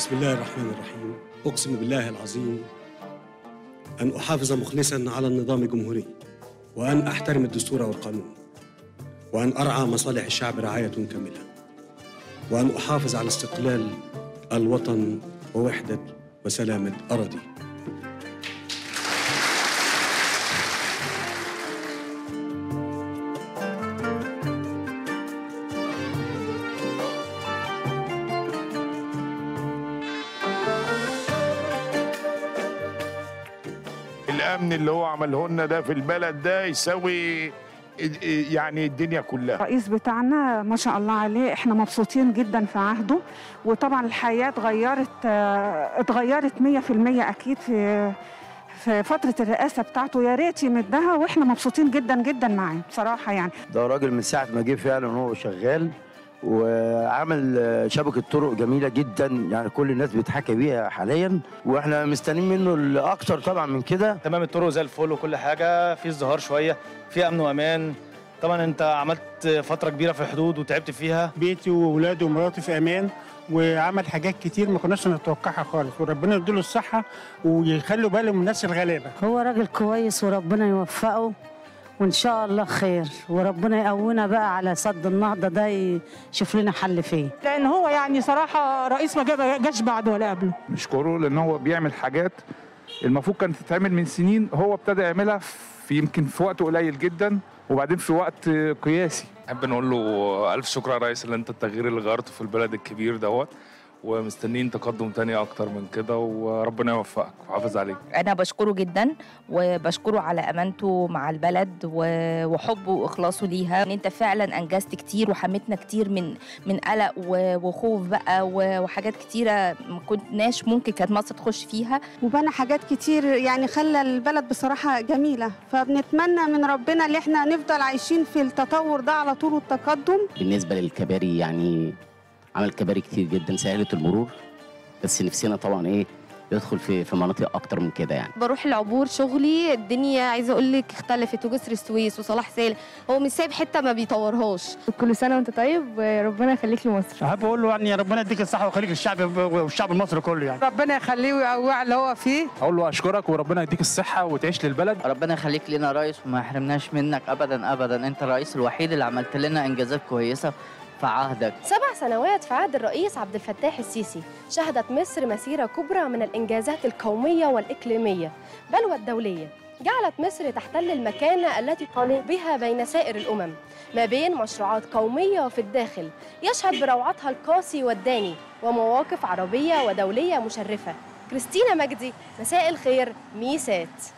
بسم الله الرحمن الرحيم أقسم بالله العظيم أن أحافظ مخلصا على النظام الجمهوري وأن أحترم الدستور والقانون وأن أرعى مصالح الشعب رعاية كاملة وأن أحافظ على استقلال الوطن ووحدة وسلامة أراضي الامن اللي هو عمله لنا ده في البلد ده يساوي يعني الدنيا كلها الرئيس بتاعنا ما شاء الله عليه احنا مبسوطين جدا في عهده وطبعا الحياه اتغيرت آه، اتغيرت 100% اكيد في في فترة الرئاسة بتاعته يا ريت يمدها واحنا مبسوطين جدا جدا معاه بصراحة يعني ده راجل من ساعة ما جه فعلا وهو شغال وعمل آه، شبكة طرق جميلة جدا يعني كل الناس بتحكي بيها حاليا واحنا مستنيين منه الأكتر طبعا من كده تمام الطرق زي الفل وكل حاجه في ازدهار شويه في امن وامان طبعا انت عملت فتره كبيره في الحدود وتعبت فيها بيتي وولادي ومراتي في امان وعمل حاجات كتير ما كناش نتوقعها خالص وربنا يديله الصحه ويخلوا بالهم من الناس الغلابه هو راجل كويس وربنا يوفقه وان شاء الله خير وربنا يقوينا بقى على سد النهضه ده يشوف لنا حل فيه لان هو يعني صراحه رئيس ما جاب- جاش بعده ولا قبله نشكره لان هو بيعمل حاجات المفروض كانت تتعمل من سنين هو ابتدى يعملها في يمكن في وقت قليل جدا وبعدين في وقت قياسي نحب نقول له ألف شكر يا ريس اللي أنت التغيير اللي غيرته في البلد الكبير دوت ومستنيين تقدم تاني أكتر من كده وربنا يوفقك ويحافظ عليك أنا بشكره جدا وبشكره على أمانته مع البلد و- وحبه وإخلاصه ليها إن أنت فعلا أنجزت كتير وحميتنا كتير من من قلق و- وخوف بقى و- وحاجات كتيرة ما كناش ممكن كانت مصر تخش فيها وبنى حاجات كتير يعني خلى البلد بصراحة جميلة فبنتمنى من ربنا ان احنا نفضل عايشين في التطور ده على طول والتقدم بالنسبة للكباري يعني عمل كباري كتير جدا سهلت المرور بس نفسنا طبعا ايه يدخل في في مناطق اكتر من كده يعني بروح العبور شغلي الدنيا عايزه اقول لك اختلفت وجسر السويس وصلاح سالم هو مش سايب حته ما بيطورهاش كل سنه وانت طيب وربنا يخليك لمصر احب اقول له يعني يا ربنا يديك الصحه ويخليك الشعب والشعب المصري كله يعني ربنا يخليه ويقويه على اللي هو فيه اقول له اشكرك وربنا يديك الصحه وتعيش للبلد ربنا يخليك لنا رئيس وما يحرمناش منك ابدا ابدا انت الرئيس الوحيد اللي عملت لنا انجازات كويسه في عهدك سبع سنوات في عهد الرئيس عبد الفتاح السيسي شهدت مصر مسيره كبرى من الانجازات القوميه والاقليميه بل والدوليه جعلت مصر تحتل المكانه التي تليق بها بين سائر الامم ما بين مشروعات قوميه في الداخل يشهد بروعتها القاسي والداني ومواقف عربيه ودوليه مشرفه كريستينا مجدي مساء الخير ميسات